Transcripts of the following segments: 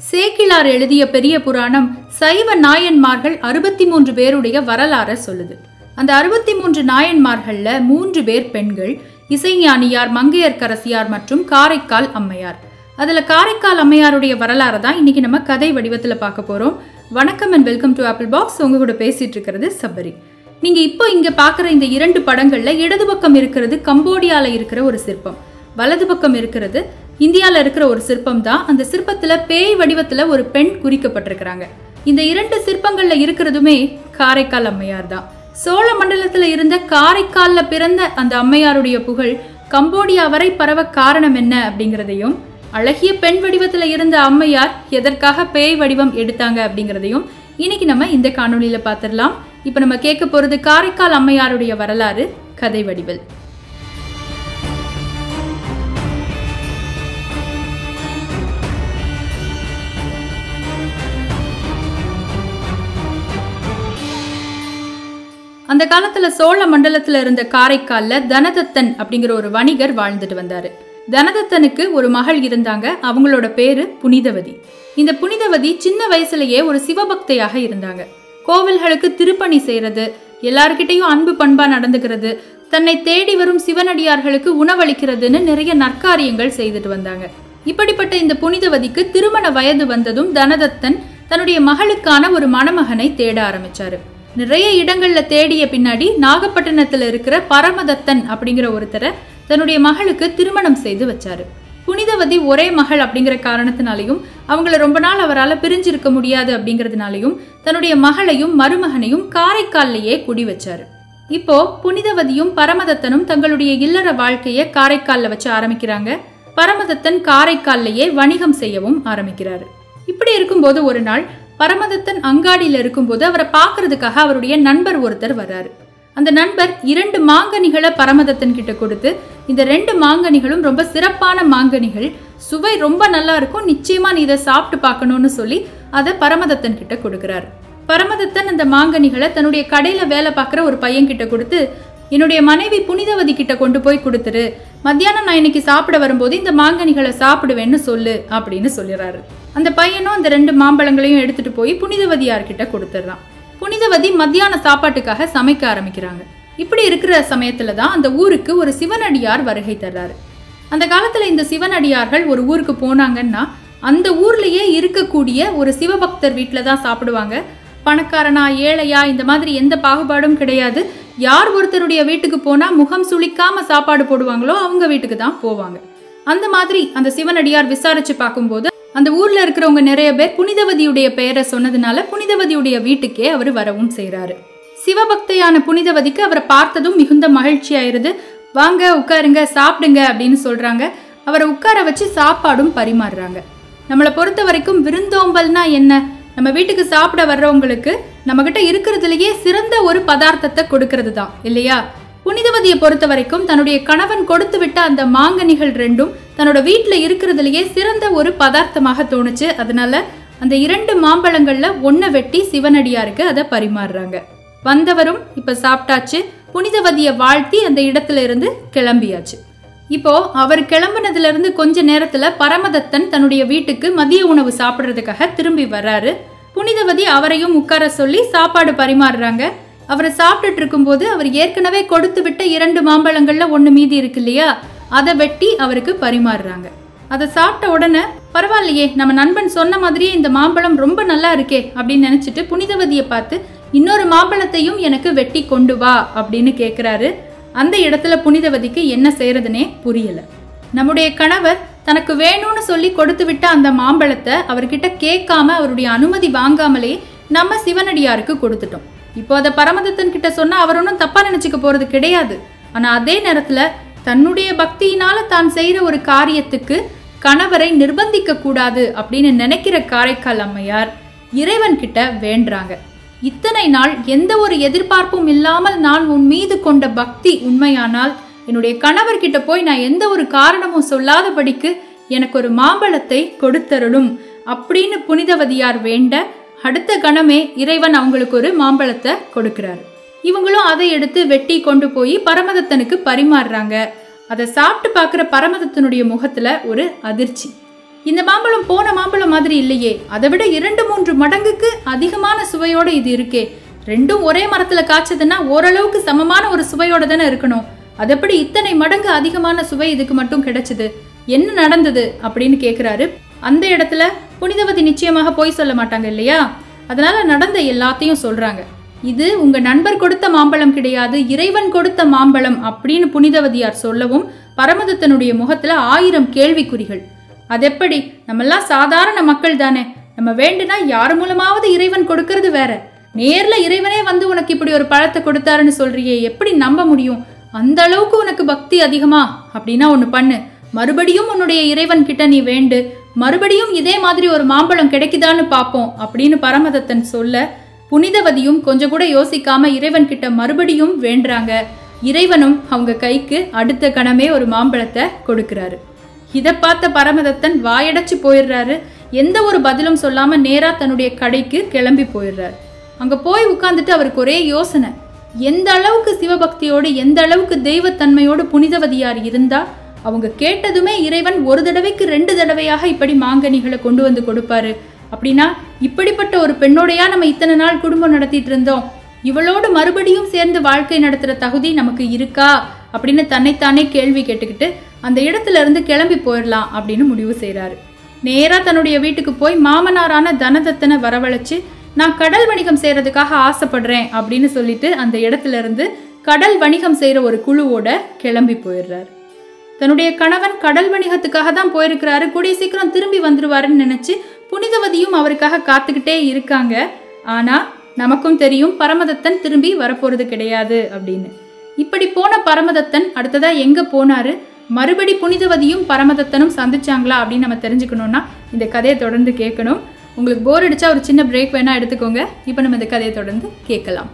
சேக்கிலார் எழுதிய பெரிய புராணம் சைவ நாயன்மார்கள் அறுபத்தி மூன்று பேருடைய வரலாறை சொல்லுது அந்த அறுபத்தி மூன்று நாயன்மார்கள்ல மூன்று பேர் பெண்கள் இசைஞானியார் மங்கையர்க்கரசியார் மற்றும் காரைக்கால் அம்மையார் அதுல காரைக்கால் அம்மையாருடைய வரலாறை தான் இன்னைக்கு நம்ம கதை வடிவத்துல பார்க்க போறோம் வணக்கம் and welcome to Apple Box உங்க கூட பேசிட்டு இருக்கிறது சபரி நீங்க இப்போ இங்க பாக்குற இந்த இரண்டு படங்கள்ல இடது பக்கம் இருக்கிறது கம்போடியால இருக்கிற ஒரு சிற்பம் வலது பக்கம் இருக்கிறது இந்தியால இருக்கிற ஒரு சிற்பம் தான் அந்த சிற்பத்துல பேய் வடிவத்துல ஒரு பெண் குறிக்கப்பட்டிருக்கிறாங்க இந்த இரண்டு சிற்பங்கள்ல இருக்கிறதுமே காரைக்கால் அம்மையார் தான் சோழ மண்டலத்துல இருந்த காரைக்கால்ல பிறந்த அந்த அம்மையாருடைய புகழ் கம்போடியா வரை பரவ காரணம் என்ன அப்படிங்கிறதையும் அழகிய பெண் வடிவத்துல இருந்த அம்மையார் எதற்காக பேய் வடிவம் எடுத்தாங்க அப்படிங்கிறதையும் இன்னைக்கு நம்ம இந்த காணொளியில பார்த்துடலாம் இப்போ நம்ம கேட்க போறது காரைக்கால் அம்மையாருடைய வரலாறு கதை வடிவில் அந்த காலத்துல சோழ மண்டலத்துல இருந்த காரைக்கால்ல தனதத்தன் அப்படிங்கிற ஒரு வணிகர் வாழ்ந்துட்டு வந்தாரு தனதத்தனுக்கு ஒரு மகள் இருந்தாங்க அவங்களோட பேரு புனிதவதி இந்த புனிதவதி சின்ன வயசுலயே ஒரு சிவபக்தையாக இருந்தாங்க கோவில்களுக்கு திருப்பணி செய்யறது எல்லார்கிட்டையும் அன்பு பண்பா நடந்துக்கிறது தன்னை தேடி வரும் சிவனடியார்களுக்கு உணவளிக்கிறதுன்னு நிறைய நற்காரியங்கள் செய்துட்டு வந்தாங்க இப்படிப்பட்ட இந்த புனிதவதிக்கு திருமண வயது வந்ததும் தனதத்தன் தன்னுடைய மகளுக்கான ஒரு மணமகனை தேட ஆரம்பிச்சாரு நிறைய இடங்கள்ல தேடிய பின்னாடி நாகப்பட்டினத்துல இருக்கிற பரமதத்தன் அப்படிங்கிற ஒருத்தரை தன்னுடைய மகளுக்கு திருமணம் செய்து வச்சாரு புனிதவதி ஒரே மகள் அப்படிங்கிற காரணத்தினாலையும் அவங்கள ரொம்ப நாள் அவரால் பிரிஞ்சிருக்க முடியாது அப்படிங்கிறதுனாலையும் தன்னுடைய மகளையும் மருமகனையும் காரைக்கால்லையே குடி வச்சாரு இப்போ புனிதவதியும் பரமதத்தனும் தங்களுடைய இல்லற வாழ்க்கையை காரைக்கால்ல வச்சு ஆரம்பிக்கிறாங்க பரமதத்தன் காரைக்கால்லையே வணிகம் செய்யவும் ஆரம்பிக்கிறாரு இப்படி இருக்கும்போது ஒரு நாள் பரமதத்தன் அங்காடியில இருக்கும்போது அவரை பார்க்கறதுக்காக அவருடைய நண்பர் ஒருத்தர் வர்றாரு அந்த நண்பர் இரண்டு மாங்கனிகளை பரமதத்தன் கிட்ட கொடுத்து இந்த ரெண்டு மாங்கனிகளும் ரொம்ப சிறப்பான மாங்கனிகள் சுவை ரொம்ப நல்லா இருக்கும் நிச்சயமா நீ இதை சாப்பிட்டு பார்க்கணும்னு சொல்லி அதை பரமதத்தன் கிட்ட கொடுக்குறாரு பரமதத்தன் அந்த மாங்கனிகளை தன்னுடைய கடையில வேலை பார்க்குற ஒரு பையன் கிட்ட கொடுத்து என்னுடைய மனைவி புனிதவதி கிட்ட கொண்டு போய் கொடுத்துரு மத்தியானம் நான் இன்னைக்கு சாப்பிட வரும்போது இந்த மாங்கனிகளை சாப்பிடுவேன்னு சொல்லு அப்படின்னு சொல்லிடுறாரு அந்த பையனும் அந்த ரெண்டு மாம்பழங்களையும் எடுத்துட்டு போய் புனிதவதியார்கிட்ட கொடுத்துட்றான் புனிதவதி மத்தியான சாப்பாட்டுக்காக சமைக்க ஆரம்பிக்கிறாங்க இப்படி இருக்கிற சமயத்துல தான் அந்த ஊருக்கு ஒரு சிவனடியார் வருகை தர்றாரு அந்த காலத்துல இந்த சிவனடியார்கள் ஒரு ஊருக்கு போனாங்கன்னா அந்த ஊர்லயே இருக்கக்கூடிய ஒரு சிவபக்தர் வீட்டில் தான் சாப்பிடுவாங்க பணக்காரனா ஏழையா இந்த மாதிரி எந்த பாகுபாடும் கிடையாது யார் ஒருத்தருடைய வீட்டுக்கு போனா முகம் சுளிக்காம சாப்பாடு போடுவாங்களோ அவங்க வீட்டுக்கு தான் போவாங்க அந்த மாதிரி அந்த சிவனடியார் விசாரிச்சு பார்க்கும்போது அந்த ஊர்ல இருக்கிறவங்க நிறைய பேர் புனிதவதியுடைய பெயரை சொன்னதுனால புனிதவதியுடைய வீட்டுக்கே அவர் வரவும் செய்றாரு சிவபக்தையான புனிதவதிக்கு அவரை பார்த்ததும் மிகுந்த மகிழ்ச்சி ஆயிருது வாங்க உட்காருங்க சாப்பிடுங்க அப்படின்னு சொல்றாங்க அவரை உட்கார வச்சு சாப்பாடும் பரிமாறுறாங்க நம்மளை பொறுத்த வரைக்கும் விருந்தோம்பல்னா என்ன நம்ம வீட்டுக்கு சாப்பிட வர்றவங்களுக்கு நம்மகிட்ட இருக்கிறதுலயே சிறந்த ஒரு பதார்த்தத்தை கொடுக்கறது தான் இல்லையா புனிதவதியை பொறுத்த வரைக்கும் தன்னுடைய கணவன் கொடுத்து விட்ட அந்த மாங்கனிகள் ரெண்டும் தன்னோட வீட்டில் இருக்கிறதுலயே சிறந்த ஒரு பதார்த்தமாக தோணுச்சு அதனால அந்த இரண்டு மாம்பழங்கள்ல ஒன்றை வெட்டி சிவனடியாருக்கு அதை பரிமாறுறாங்க வந்தவரும் இப்ப சாப்பிட்டாச்சு புனிதவதியை வாழ்த்தி அந்த இடத்துல இருந்து கிளம்பியாச்சு இப்போ அவர் கிளம்புனதுல இருந்து கொஞ்ச நேரத்துல பரமதத்தன் தன்னுடைய வீட்டுக்கு மதிய உணவு சாப்பிடுறதுக்காக திரும்பி வர்றாரு புனிதவதி அவரையும் உட்கார சொல்லி சாப்பாடு பரிமாறுறாங்க அவர் சாப்பிட்டுட்டு இருக்கும்போது அவர் ஏற்கனவே கொடுத்து விட்ட இரண்டு மாம்பழங்கள்ல ஒன்று மீதி இருக்கு இல்லையா அதை வெட்டி அவருக்கு பரிமாறுறாங்க அதை சாப்பிட்ட உடனே பரவாயில்லையே நம்ம நண்பன் சொன்ன மாதிரியே இந்த மாம்பழம் ரொம்ப நல்லா இருக்கே அப்படின்னு நினைச்சிட்டு புனிதவதியை பார்த்து இன்னொரு மாம்பழத்தையும் எனக்கு வெட்டி கொண்டு வா அப்படின்னு கேட்குறாரு அந்த இடத்துல புனிதவதிக்கு என்ன செய்யறதுனே புரியல நம்முடைய கணவர் தனக்கு வேணும்னு சொல்லி கொடுத்து விட்ட அந்த மாம்பழத்தை அவர்கிட்ட கேட்காம அவருடைய அனுமதி வாங்காமலே நம்ம சிவனடியாருக்கு கொடுத்துட்டோம் இப்போ அதை பரமதத்தன் கிட்ட சொன்னா அவர் ஒன்றும் தப்பா நினைச்சுக்க போறது கிடையாது ஆனா அதே நேரத்துல தன்னுடைய பக்தியினால தான் செய்யற ஒரு காரியத்துக்கு கணவரை நிர்பந்திக்க கூடாது அப்படின்னு நினைக்கிற காரைக்கால் அம்மையார் இறைவன் கிட்ட வேண்டுறாங்க இத்தனை நாள் எந்த ஒரு எதிர்பார்ப்பும் இல்லாமல் நான் உன் மீது கொண்ட பக்தி உண்மையானால் என்னுடைய கணவர்கிட்ட போய் நான் எந்த ஒரு காரணமும் சொல்லாதபடிக்கு எனக்கு ஒரு மாம்பழத்தை கொடுத்தருளும் அப்படின்னு புனிதவதியார் வேண்ட அடுத்த கணமே இறைவன் அவங்களுக்கு ஒரு மாம்பழத்தை கொடுக்கிறாரு இவங்களும் அதை எடுத்து வெட்டி கொண்டு போய் பரமதத்தனுக்கு பரிமாறுறாங்க அதை சாப்பிட்டு பார்க்குற பரமதத்தனுடைய முகத்துல ஒரு அதிர்ச்சி இந்த மாம்பழம் போன மாம்பழம் மாதிரி இல்லையே அதை விட இரண்டு மூன்று மடங்குக்கு அதிகமான சுவையோட இது இருக்கே ரெண்டும் ஒரே மரத்துல காய்ச்சதுன்னா ஓரளவுக்கு சமமான ஒரு சுவையோட தானே இருக்கணும் அதெப்படி இத்தனை மடங்கு அதிகமான சுவை இதுக்கு மட்டும் கிடைச்சது என்ன நடந்தது அப்படின்னு கேக்குறாரு அந்த இடத்துல புனிதவதி நிச்சயமாக போய் சொல்ல மாட்டாங்க இல்லையா அதனால நடந்த எல்லாத்தையும் சொல்றாங்க இது உங்க நண்பர் கொடுத்த மாம்பழம் கிடையாது இறைவன் கொடுத்த மாம்பழம் அப்படின்னு புனிதவதியார் சொல்லவும் பரமதத்தனுடைய முகத்துல ஆயிரம் கேள்விக்குறிகள் அதெப்படி நம்மெல்லாம் சாதாரண மக்கள் தானே நம்ம வேண்டுனா யார் மூலமாவது இறைவன் கொடுக்கறது வேற நேர்ல இறைவனே வந்து உனக்கு இப்படி ஒரு பழத்தை கொடுத்தாருன்னு சொல்றியே எப்படி நம்ப முடியும் அந்த அளவுக்கு உனக்கு பக்தி அதிகமா அப்படின்னா ஒண்ணு பண்ணு மறுபடியும் உன்னுடைய இறைவன் கிட்ட நீ வேண்டு மறுபடியும் இதே மாதிரி ஒரு மாம்பழம் கிடைக்குதான்னு பார்ப்போம் அப்படின்னு பரமதத்தன் சொல்ல புனிதவதியும் கொஞ்சம் கூட யோசிக்காம இறைவன் கிட்ட மறுபடியும் வேண்டுறாங்க இறைவனும் அவங்க கைக்கு அடுத்த கணமே ஒரு மாம்பழத்தை கொடுக்கறாரு இதை பார்த்த பரமதத்தன் வாயடைச்சு போயிடுறாரு எந்த ஒரு பதிலும் சொல்லாம நேரா தன்னுடைய கடைக்கு கிளம்பி போயிடுறாரு அங்க போய் உட்கார்ந்துட்டு அவருக்கு ஒரே யோசனை எந்த அளவுக்கு சிவபக்தியோடு எந்த அளவுக்கு தெய்வத்தன்மையோடு புனிதவதியார் இருந்தா அவங்க கேட்டதுமே இறைவன் ஒரு தடவைக்கு ரெண்டு தடவையாக இப்படி மாங்கனிகளை கொண்டு வந்து கொடுப்பாரு அப்படின்னா இப்படிப்பட்ட ஒரு பெண்ணோடையா நம்ம இத்தனை நாள் குடும்பம் நடத்திட்டு இருந்தோம் இவளோடு மறுபடியும் சேர்ந்து வாழ்க்கை நடத்துற தகுதி நமக்கு இருக்கா அப்படின்னு தன்னைத்தானே கேள்வி கேட்டுக்கிட்டு அந்த இடத்துல இருந்து கிளம்பி போயிடலாம் அப்படின்னு முடிவு செய்றாரு நேரா தன்னுடைய வீட்டுக்கு போய் மாமனாரான தனதத்தனை வரவழைச்சு நான் கடல் வணிகம் செய்யறதுக்காக ஆசைப்படுறேன் அப்படின்னு சொல்லிட்டு அந்த இடத்துல இருந்து கடல் வணிகம் செய்யற ஒரு குழுவோட கிளம்பி போயிடுறாரு தன்னுடைய கணவன் கடல் வணிகத்துக்காக தான் போயிருக்கிறாரு கூடிய சீக்கிரம் திரும்பி வந்துருவாருன்னு நினைச்சு புனிதவதியும் அவருக்காக காத்துக்கிட்டே இருக்காங்க ஆனா நமக்கும் தெரியும் பரமதத்தன் திரும்பி வரப்போறது கிடையாது அப்படின்னு இப்படி போன பரமதத்தன் அடுத்ததா எங்க போனாரு மறுபடி புனிதவதியும் பரமதத்தனும் சந்திச்சாங்களா அப்படின்னு நம்ம தெரிஞ்சுக்கணும்னா இந்த கதையை தொடர்ந்து கேட்கணும் உங்களுக்கு போர் அடிச்சா ஒரு சின்ன பிரேக் வேணா எடுத்துக்கோங்க இப்போ நம்ம இந்த கதையை தொடர்ந்து கேட்கலாம்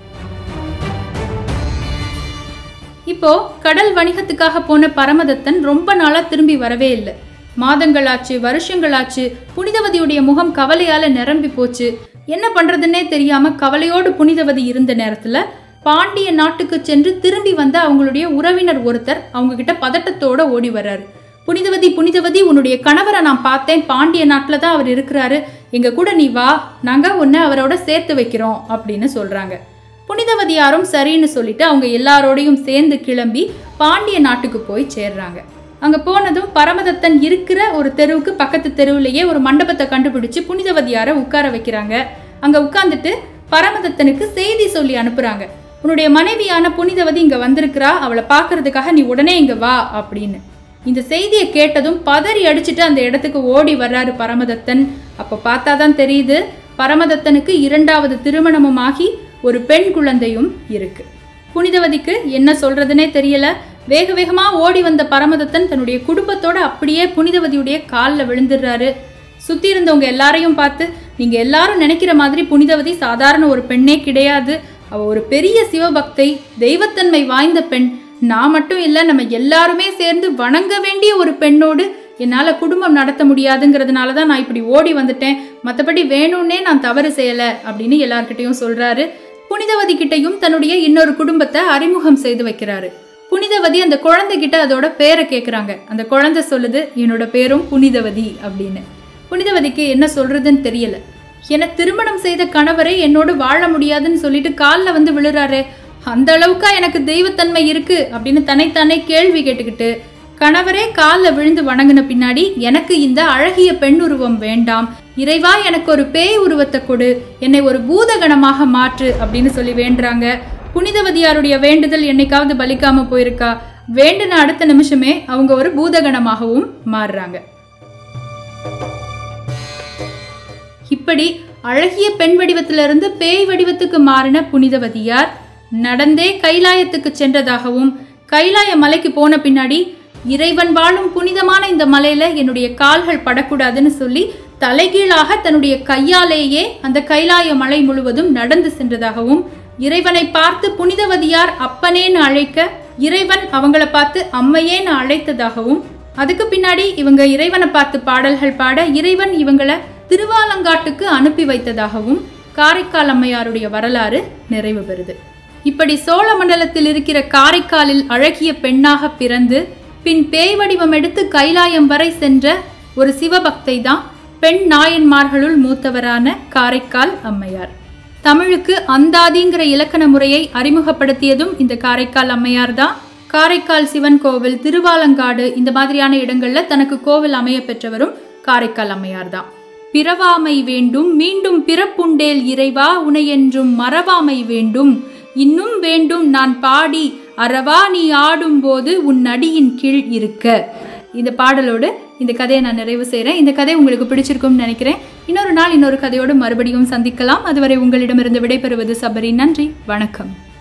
இப்போ கடல் வணிகத்துக்காக போன பரமதத்தன் ரொம்ப நாளா திரும்பி வரவே இல்லை மாதங்களாச்சு வருஷங்களாச்சு புனிதவதியுடைய முகம் கவலையால நிரம்பி போச்சு என்ன பண்றதுன்னே தெரியாம கவலையோடு புனிதவதி இருந்த நேரத்துல பாண்டிய நாட்டுக்கு சென்று திரும்பி வந்த அவங்களுடைய உறவினர் ஒருத்தர் அவங்க கிட்ட பதட்டத்தோட ஓடி வர்றாரு புனிதவதி புனிதவதி உன்னுடைய கணவரை நான் பார்த்தேன் பாண்டிய நாட்டில் தான் அவர் இருக்கிறாரு எங்க கூட நீ வா நாங்க உன்னை அவரோட சேர்த்து வைக்கிறோம் அப்படின்னு சொல்றாங்க புனிதவதியாரும் சரின்னு சொல்லிட்டு அவங்க எல்லாரோடையும் சேர்ந்து கிளம்பி பாண்டிய நாட்டுக்கு போய் சேர்றாங்க அங்க போனதும் பரமதத்தன் இருக்கிற ஒரு தெருவுக்கு பக்கத்து தெருவுலயே ஒரு மண்டபத்தை கண்டுபிடிச்சு புனிதவதியார உட்கார வைக்கிறாங்க அங்க உட்கார்ந்துட்டு பரமதத்தனுக்கு செய்தி சொல்லி அனுப்புறாங்க உன்னுடைய மனைவியான புனிதவதி இங்க வந்திருக்கிறா அவளை பார்க்கறதுக்காக நீ உடனே இங்க வா அப்படின்னு இந்த செய்தியை கேட்டதும் பதறி அடிச்சுட்டு அந்த இடத்துக்கு ஓடி வர்றாரு பரமதத்தன் அப்ப பார்த்தாதான் தெரியுது பரமதத்தனுக்கு இரண்டாவது திருமணமும் ஆகி ஒரு பெண் குழந்தையும் இருக்கு புனிதவதிக்கு என்ன சொல்றதுனே தெரியல வேக வேகமா ஓடி வந்த பரமதத்தன் தன்னுடைய குடும்பத்தோட அப்படியே புனிதவதியுடைய காலில் விழுந்துடுறாரு சுத்தி இருந்தவங்க எல்லாரையும் பார்த்து நீங்க எல்லாரும் நினைக்கிற மாதிரி புனிதவதி சாதாரண ஒரு பெண்ணே கிடையாது அவ ஒரு பெரிய சிவபக்தை தெய்வத்தன்மை வாய்ந்த பெண் நான் மட்டும் இல்ல நம்ம எல்லாருமே சேர்ந்து வணங்க வேண்டிய ஒரு பெண்ணோடு என்னால குடும்பம் நடத்த முடியாதுங்கிறதுனால தான் நான் இப்படி ஓடி வந்துட்டேன் மற்றபடி வேணும்னே நான் தவறு செய்யல அப்படின்னு எல்லார்கிட்டயும் சொல்றாரு புனிதவதி கிட்டையும் தன்னுடைய இன்னொரு குடும்பத்தை அறிமுகம் செய்து வைக்கிறாரு புனிதவதி அந்த குழந்தைகிட்ட அதோட பேரை கேட்குறாங்க அந்த குழந்தை சொல்லுது என்னோட பேரும் புனிதவதி அப்படின்னு புனிதவதிக்கு என்ன சொல்றதுன்னு தெரியல என திருமணம் செய்த கணவரை என்னோடு வாழ முடியாதுன்னு சொல்லிட்டு காலில் வந்து விழுறாரே அந்த அளவுக்கா எனக்கு தெய்வத்தன்மை இருக்கு அப்படின்னு தன்னைத்தானே கேள்வி கேட்டுக்கிட்டு கணவரே காலில் விழுந்து வணங்கின பின்னாடி எனக்கு இந்த அழகிய பெண் உருவம் வேண்டாம் இறைவா எனக்கு ஒரு பேய் உருவத்தை கொடு என்னை ஒரு பூதகணமாக மாற்று அப்படின்னு சொல்லி வேண்டுறாங்க புனிதவதியாருடைய வேண்டுதல் என்னைக்காவது பலிக்காம போயிருக்கா வேண்டின அடுத்த நிமிஷமே அவங்க ஒரு பூதகணமாகவும் மாறுறாங்க இப்படி அழகிய பெண் வடிவத்திலிருந்து பேய் வடிவத்துக்கு மாறின புனிதவதியார் நடந்தே கைலாயத்துக்கு சென்றதாகவும் கைலாய மலைக்கு போன பின்னாடி இறைவன் வாழும் புனிதமான இந்த மலையில என்னுடைய கால்கள் படக்கூடாதுன்னு சொல்லி தலைகீழாக தன்னுடைய கையாலேயே அந்த கைலாய மலை முழுவதும் நடந்து சென்றதாகவும் இறைவனை பார்த்து புனிதவதியார் அப்பனேன்னு அழைக்க இறைவன் அவங்கள பார்த்து அம்மையேன்னு அழைத்ததாகவும் அதுக்கு பின்னாடி இவங்க இறைவனை பார்த்து பாடல்கள் பாட இறைவன் இவங்களை திருவாலங்காட்டுக்கு அனுப்பி வைத்ததாகவும் காரைக்கால் அம்மையாருடைய வரலாறு நிறைவு பெறுது இப்படி சோழ மண்டலத்தில் இருக்கிற காரைக்காலில் அழகிய பெண்ணாக பிறந்து பின் பேய் வடிவம் எடுத்து கைலாயம் வரை சென்ற ஒரு சிவபக்தை தான் பெண் நாயன்மார்களுள் மூத்தவரான காரைக்கால் அம்மையார் தமிழுக்கு அந்தாதிங்கிற இலக்கண முறையை அறிமுகப்படுத்தியதும் இந்த காரைக்கால் அம்மையார் தான் காரைக்கால் சிவன் கோவில் திருவாலங்காடு இந்த மாதிரியான இடங்கள்ல தனக்கு கோவில் அமைய பெற்றவரும் காரைக்கால் அம்மையார் தான் பிறவாமை வேண்டும் மீண்டும் பிறப்புண்டேல் இறைவா உனையென்றும் மறவாமை வேண்டும் இன்னும் வேண்டும் நான் பாடி அறவா நீ ஆடும்போது உன் அடியின் கீழ் இருக்க இந்த பாடலோடு இந்த கதையை நான் நிறைவு செய்கிறேன் இந்த கதை உங்களுக்கு பிடிச்சிருக்கும்னு நினைக்கிறேன் இன்னொரு நாள் இன்னொரு கதையோடு மறுபடியும் சந்திக்கலாம் அதுவரை உங்களிடமிருந்து விடைபெறுவது சபரி நன்றி வணக்கம்